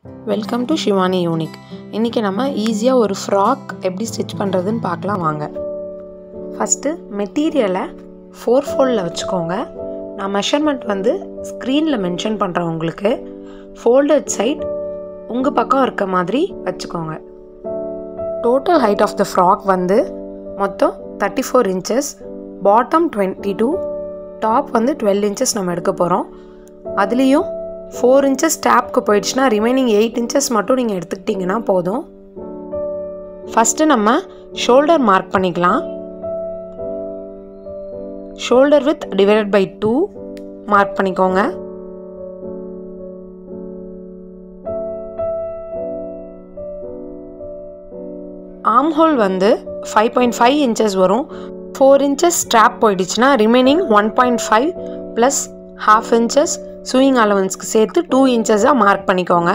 welcome to Shivani unique இன்றைக்கி நம்ம ஈஸியாக ஒரு ஃப்ராக் எப்படி ஸ்டிச் பண்ணுறதுன்னு பார்க்கலாம் வாங்க ஃபஸ்ட்டு மெட்டீரியலை ஃபோர் ஃபோல்டில் வச்சுக்கோங்க நான் மெஷர்மெண்ட் வந்து ஸ்க்ரீனில் மென்ஷன் பண்ணுறேன் உங்களுக்கு ஃபோல்டட் சைட் உங்கள் பக்கம் இருக்க மாதிரி வச்சுக்கோங்க total height of the frock வந்து மொத்தம் thirty four inches bottom twenty two top வந்து டுவெல் இன்ச்சஸ் நம்ம எடுக்க போகிறோம் அதுலேயும் ஃபோர் இன்ச்சஸ் டேப்க்கு போயிடுச்சுன்னா ரிமைனிங் எயிட் இன்ச்சஸ் மட்டும் நீங்கள் எடுத்துக்கிட்டிங்கன்னா போதும் ஃபஸ்ட்டு நம்ம ஷோல்டர் மார்க் பண்ணிக்கலாம் shoulder width divided by two mark பண்ணிக்கோங்க ஆம் ஹோல் வந்து ஃபைவ் பாயிண்ட் ஃபைவ் இன்ச்சஸ் வரும் ஃபோர் இன்ச்சஸ் ஸ்ட்ராப் போயிடுச்சுன்னா remaining one point five plus half inches sewing அலவன்ஸ்க்கு சேர்த்து டூ இன்ச்சஸாக மார்க் பண்ணிக்கோங்க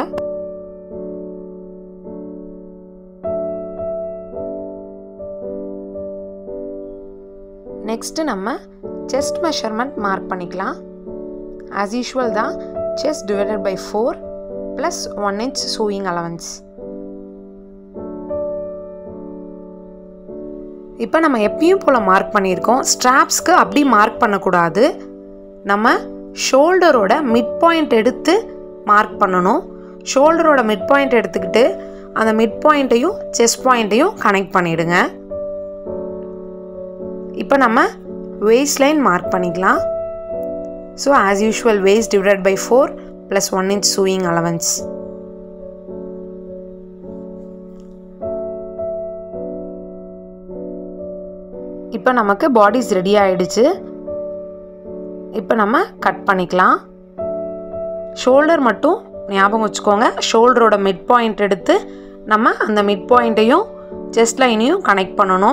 நெக்ஸ்ட்டு நம்ம செஸ்ட் மெஷர்மெண்ட் மார்க் பண்ணிக்கலாம் ஆஸ் யூஷுவல் தான் chest divided by four plus one inch sewing allowance இப்போ நம்ம எப்பயும் போல் மார்க் பண்ணியிருக்கோம் ஸ்ட்ராப்ஸ்க்கு அப்படி மார்க் பண்ணக்கூடாது நம்ம ஷோல்டரோட மிட் பாயிண்ட் எடுத்து மார்க் பண்ணணும் ஷோல்டரோட மிட் பாயிண்ட் எடுத்துக்கிட்டு அந்த மிட் பாயிண்ட்டையும் செஸ்ட் பாயிண்ட்டையும் கனெக்ட் பண்ணிவிடுங்க இப்போ நம்ம வேஸ்ட் லைன் மார்க் பண்ணிக்கலாம் so as usual waist divide by four plus one inch sewing allowance இப்போ நமக்கு பாடிஸ் ரெடி ஆகிடுச்சு இப்போ நம்ம கட் பண்ணிக்கலாம் ஷோல்டர் மட்டும் ஞாபகம் வச்சுக்கோங்க ஷோல்டரோட மிட் பாயிண்ட் எடுத்து நம்ம அந்த மிட் பாயிண்ட்டையும் செஸ்ட் லைனையும் கனெக்ட் பண்ணணும்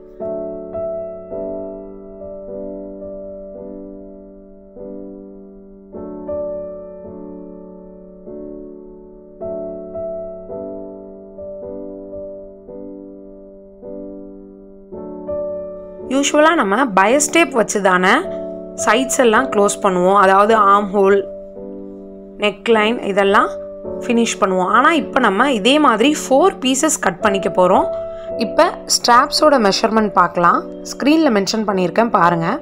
யூஸ்வலாக நம்ம பயஸ்டேப் வச்சு தானே சைட்ஸ் எல்லாம் க்ளோஸ் பண்ணுவோம் அதாவது ஆம் ஹோல் நெக் லைன் இதெல்லாம் ஃபினிஷ் பண்ணுவோம் ஆனால் இப்போ நம்ம இதே மாதிரி ஃபோர் பீசஸ் கட் பண்ணிக்க போகிறோம் இப்போ ஸ்ட்ராப்ஸோட மெஷர்மெண்ட் பார்க்கலாம் ஸ்க்ரீனில் மென்ஷன் பண்ணியிருக்கேன் பாருங்கள்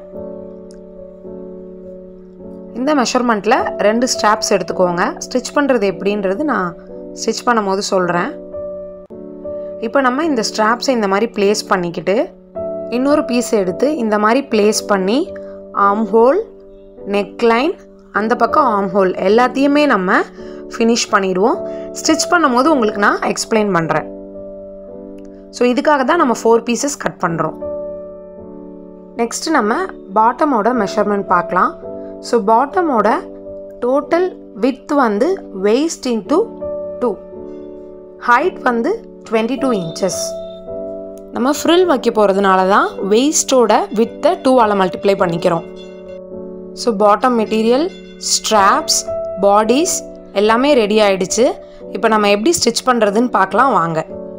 இந்த மெஷர்மெண்ட்டில் ரெண்டு ஸ்ட்ராப்ஸ் எடுத்துக்கோங்க ஸ்டிச் பண்ணுறது எப்படின்றது நான் ஸ்டிச் பண்ணும் போது சொல்கிறேன் இப்போ நம்ம இந்த ஸ்ட்ராப்ஸை இந்த மாதிரி ப்ளேஸ் பண்ணிக்கிட்டு இன்னொரு பீஸ் எடுத்து இந்த மாதிரி ப்ளேஸ் பண்ணி ஆம் ஹோல் நெக் லைன் அந்த பக்கம் ஆம் ஹோல் எல்லாத்தையுமே நம்ம ஃபினிஷ் பண்ணிடுவோம் ஸ்டிச் பண்ணும் போது உங்களுக்கு நான் எக்ஸ்பிளைன் பண்ணுறேன் ஸோ இதுக்காக தான் நம்ம ஃபோர் பீசஸ் கட் பண்ணுறோம் நெக்ஸ்ட்டு நம்ம பாட்டமோட மெஷர்மெண்ட் பார்க்கலாம் ஸோ பாட்டமோட டோட்டல் வித் வந்து வெயிஸ்ட் இன்ட்டு டூ ஹைட் வந்து டுவெண்ட்டி டூ இன்ச்சஸ் நம்ம ஃப்ரில் வைக்க போகிறதுனால தான் வெயிஸ்டோட வித்தை டூவால் மல்டிப்ளை பண்ணிக்கிறோம் so bottom material straps bodice எல்லாமே ரெடி ஆகிடுச்சு இப்போ நம்ம எப்படி ஸ்டிச் பண்ணுறதுன்னு பார்க்கலாம் வாங்க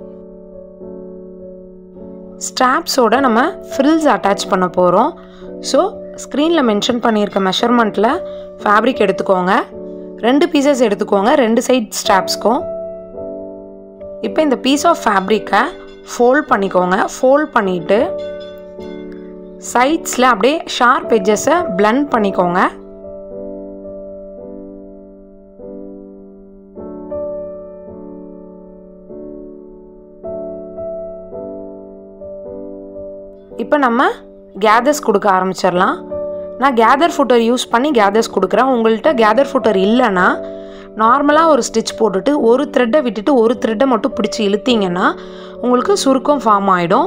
ஸ்ட்ராப்ஸோட நம்ம ஃப்ரில்ஸ் அட்டாச் பண்ண போகிறோம் ஸோ ஸ்க்ரீனில் மென்ஷன் பண்ணியிருக்க மெஷர்மெண்ட்டில் ஃபேப்ரிக் எடுத்துக்கோங்க ரெண்டு பீசஸ் எடுத்துக்கோங்க ரெண்டு சைட் ஸ்ட்ராப்ஸ்க்கும் இப்போ இந்த பீஸ் ஆஃப் ஃபேப்ரிக்கை ஃபோல்ட் பண்ணிக்கோங்க ஃபோல்ட் பண்ணிவிட்டு சைட்ஸில் அப்படியே ஷார்ப் எட்ஜஸை பிளண்ட் பண்ணிக்கோங்க இப்போ நம்ம கேதர்ஸ் கொடுக்க ஆரம்பிச்சிடலாம் நான் கேதர் ஃபுட்டர் யூஸ் பண்ணி கேதர்ஸ் கொடுக்குறேன் உங்கள்கிட்ட கேதர் ஃபுட்டர் இல்லைன்னா நார்மலாக ஒரு ஸ்டிச் போட்டுட்டு ஒரு த்ரெட்டை விட்டுட்டு ஒரு த்ரெட்டை மட்டும் பிடிச்சி இழுத்தீங்கன்னா உங்களுக்கு சுருக்கம் ஃபார்ம் ஆகிடும்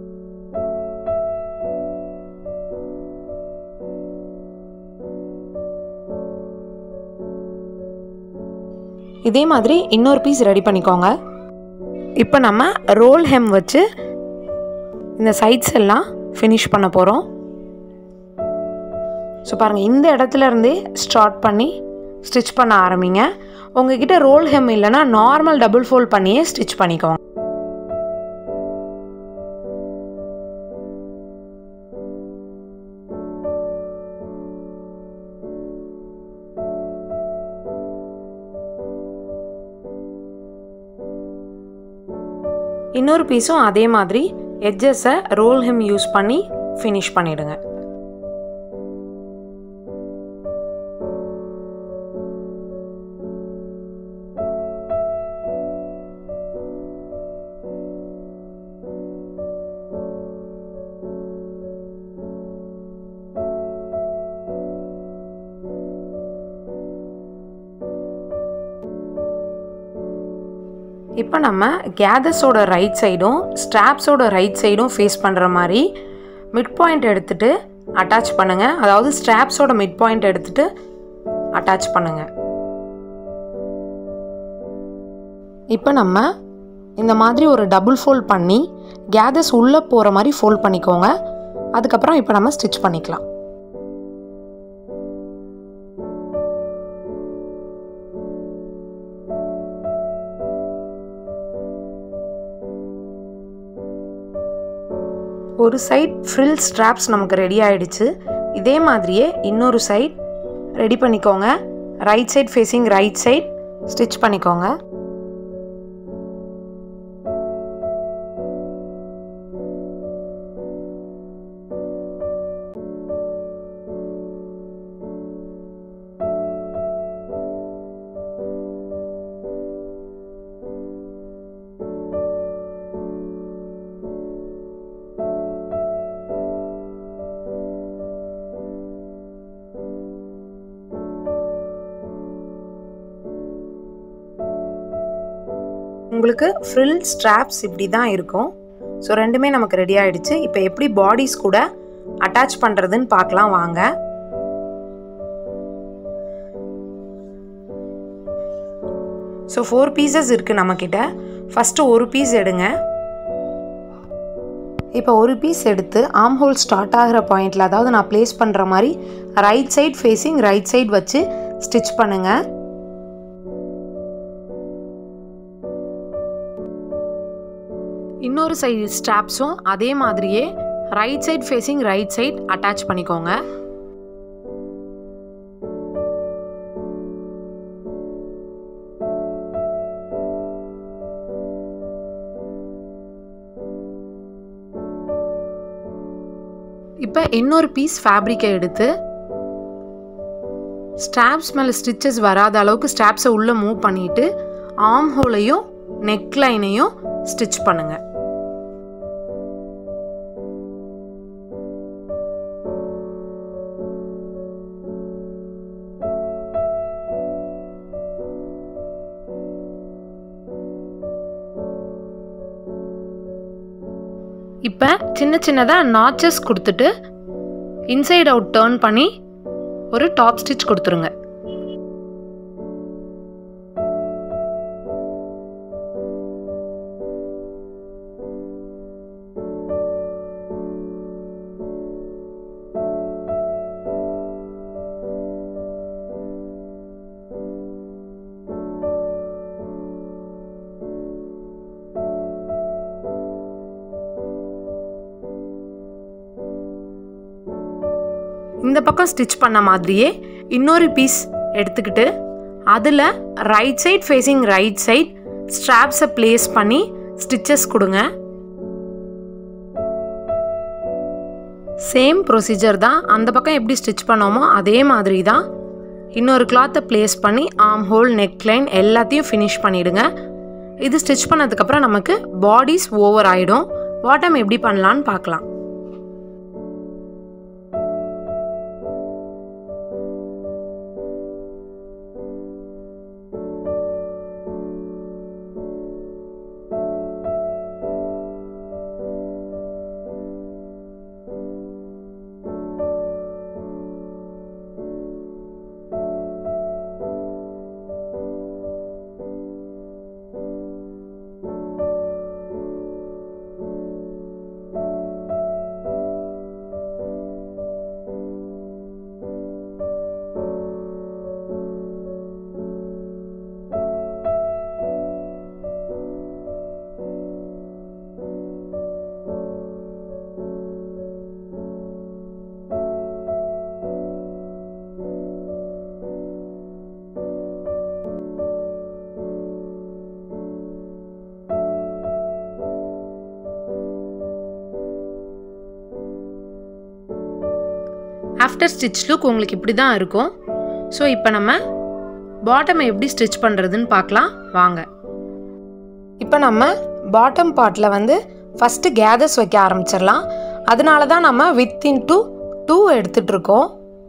இதே மாதிரி இன்னொரு பீஸ் ரெடி பண்ணிக்கோங்க இப்போ நம்ம ரோல் ஹெம் வச்சு இந்த சைட்ஸ் எல்லாம் ஃபினிஷ் பண்ண போகிறோம் ஸோ பாருங்கள் இந்த இடத்துல இருந்தே ஸ்டார்ட் பண்ணி ஸ்டிச் பண்ண ஆரம்பிங்க உங்ககிட்ட ரோல் ஹெம் இல்லைன்னா நார்மல் டபுள் ஃபோல்ட் பண்ணியே ஸ்டிச் பண்ணிக்கோங்க இன்னொரு பீஸும் அதே மாதிரி எட்ஜஸை ரோல் ஹெம் யூஸ் பண்ணி ஃபினிஷ் பண்ணிவிடுங்க இப்போ நம்ம கேதர்ஸோட ரைட் சைடும் ஸ்ட்ராப்ஸோட ரைட் சைடும் ஃபேஸ் பண்ணுற மாதிரி மிட் பாயிண்ட் எடுத்துகிட்டு அட்டாச் பண்ணுங்கள் அதாவது ஸ்ட்ராப்ஸோட மிட் பாயிண்ட் எடுத்துகிட்டு அட்டாச் பண்ணுங்கள் இப்போ நம்ம இந்த மாதிரி ஒரு டபுள் ஃபோல்ட் பண்ணி கேதர்ஸ் உள்ளே போகிற மாதிரி ஃபோல்ட் பண்ணிக்கோங்க அதுக்கப்புறம் இப்போ நம்ம ஸ்டிச் பண்ணிக்கலாம் ஒரு சைட் ஃப்ரில் ஸ்ட்ராப்ஸ் நமக்கு ரெடி ஆயிடுச்சு இதே மாதிரியே இன்னொரு சைட் ரெடி பண்ணிக்கோங்க right side facing right side stitch பண்ணிக்கோங்க உங்களுக்கு ஃப்ரில் ஸ்ட்ராப்ஸ் இப்படி தான் இருக்கும் ஸோ ரெண்டுமே நமக்கு ரெடி ஆயிடுச்சு இப்போ எப்படி பாடிஸ் கூட அட்டாச் பண்ணுறதுன்னு பார்க்கலாம் வாங்க ஸோ ஃபோர் பீசஸ் இருக்குது நம்மக்கிட்ட ஃபஸ்ட்டு ஒரு பீஸ் எடுங்க இப்போ ஒரு பீஸ் எடுத்து ஆம் ஹோல் ஸ்டார்ட் ஆகிற பாயிண்டில் அதாவது நான் ப்ளேஸ் பண்ணுற மாதிரி right side facing right side வச்சு ஸ்டிச் பண்ணுங்கள் இன்னொரு சைடு ஸ்ட்ராப்ஸும் அதே மாதிரியே right side facing right side attach பண்ணிக்கோங்க இப்போ இன்னொரு பீஸ் ஃபேப்ரிக்கை எடுத்து ஸ்டாப்ஸ் மேலே ஸ்டிச்சஸ் வராத அளவுக்கு ஸ்டாப்ஸை உள்ளே மூவ் பண்ணிட்டு ஆம் ஹோலையும் நெக் லைனையும் ஸ்டிச் பண்ணுங்க இப்போ சின்ன சின்னதாக நாச்சஸ் கொடுத்துட்டு இன்சைட் அவுட் டேர்ன் பண்ணி ஒரு டாப் ஸ்டிச் கொடுத்துருங்க இந்த பக்கம் ஸ்டிச் பண்ண மாதிரியே இன்னொரு பீஸ் எடுத்துக்கிட்டு அதில் right side facing right side ஸ்ட்ராப்ஸை ப்ளேஸ் பண்ணி ஸ்டிச்சஸ் கொடுங்க சேம் ப்ரொசீஜர் தான் அந்த பக்கம் எப்படி ஸ்டிச் பண்ணோமோ அதே மாதிரி தான் இன்னொரு கிளாத்தை ப்ளேஸ் பண்ணி ஆம் ஹோல் நெக் லைன் எல்லாத்தையும் ஃபினிஷ் பண்ணிவிடுங்க இது ஸ்டிச் பண்ணதுக்கப்புறம் நமக்கு பாடிஸ் ஓவர் ஆகிடும் பாட்டம் எப்படி பண்ணலான்னு பார்க்கலாம் ஆஃப்டர் ஸ்டிச் லுக் உங்களுக்கு இப்படி தான் இருக்கும் ஸோ இப்போ நம்ம பாட்டமை எப்படி ஸ்டிச் பண்ணுறதுன்னு பார்க்கலாம் வாங்க இப்போ நம்ம பாட்டம் பார்ட்டில் வந்து ஃபஸ்ட்டு கேதர்ஸ் வைக்க ஆரம்பிச்சிடலாம் அதனால தான் நம்ம வித் இன் டூ டூ எடுத்துகிட்டு இருக்கோம்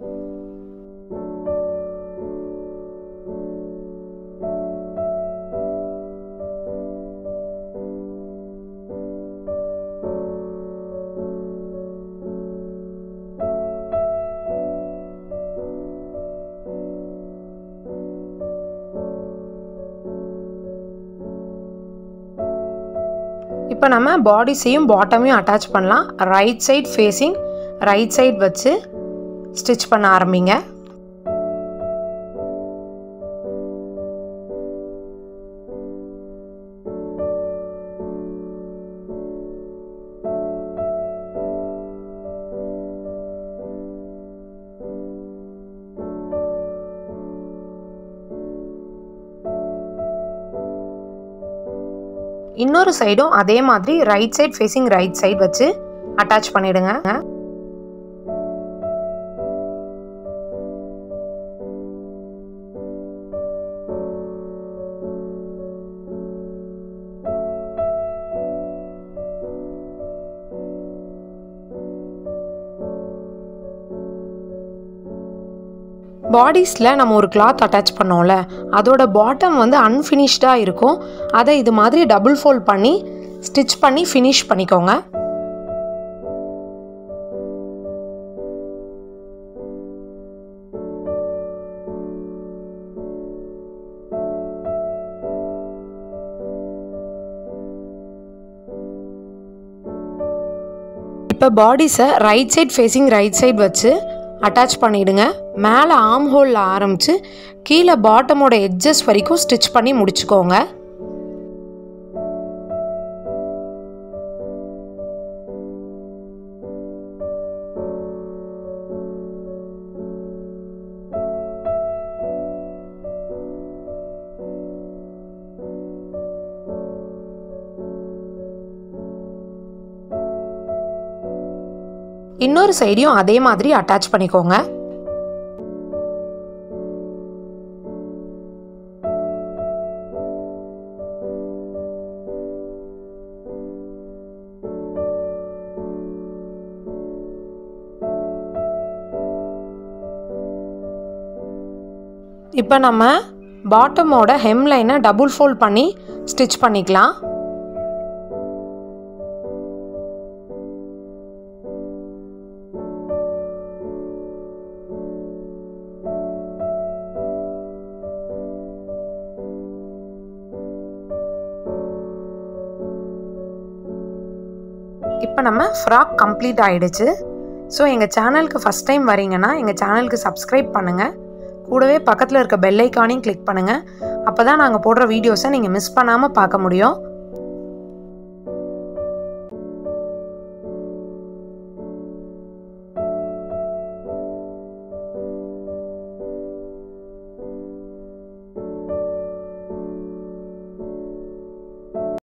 இப்போ நம்ம பாடிஸையும் பாட்டமையும் அட்டாச் பண்ணலாம் right side facing right side வச்சு ஸ்டிச் பண்ண ஆரம்பிங்க இன்னொரு சைடும் அதே மாதிரி right side facing right side வச்சு அட்டாச் பண்ணிடுங்க பாடிஸில் நம்ம ஒரு கிளாத் அட்டாச் பண்ணோம்ல அதோட பாட்டம் வந்து அன்ஃபினிஷ்டாக இருக்கும் அதை இது மாதிரி டபுள் ஃபோல்ட் பண்ணி ஸ்டிச் பண்ணி ஃபினிஷ் பண்ணிக்கோங்க இப்போ பாடிஸை right side facing right side வச்சு அட்டாச் பண்ணிவிடுங்க மேலே ஆம் ஹோலில் ஆரம்பித்து கீழே பாட்டமோட எட்ஜஸ் வரைக்கும் ஸ்டிச் பண்ணி முடிச்சுக்கோங்க இன்னொரு சைடையும் அதே மாதிரி அட்டாச் பண்ணிக்கோங்க இப்போ நம்ம பாட்டமோட ஹெம் லைனை டபுள் ஃபோல்ட் பண்ணி ஸ்டிச் பண்ணிக்கலாம் இப்போ நம்ம ஃப்ராக் கம்ப்ளீட் ஆகிடுச்சு ஸோ எங்கள் சேனலுக்கு ஃபஸ்ட் டைம் வரீங்கன்னா எங்கள் சேனலுக்கு சப்ஸ்கிரைப் பண்ணுங்கள் கூடவே பக்கத்தில் இருக்க பெல் ஐக்கானையும் கிளிக் பண்ணுங்கள் அப்போ தான் நாங்கள் போடுற வீடியோஸை நீங்கள் மிஸ் பண்ணாமல் பார்க்க முடியும்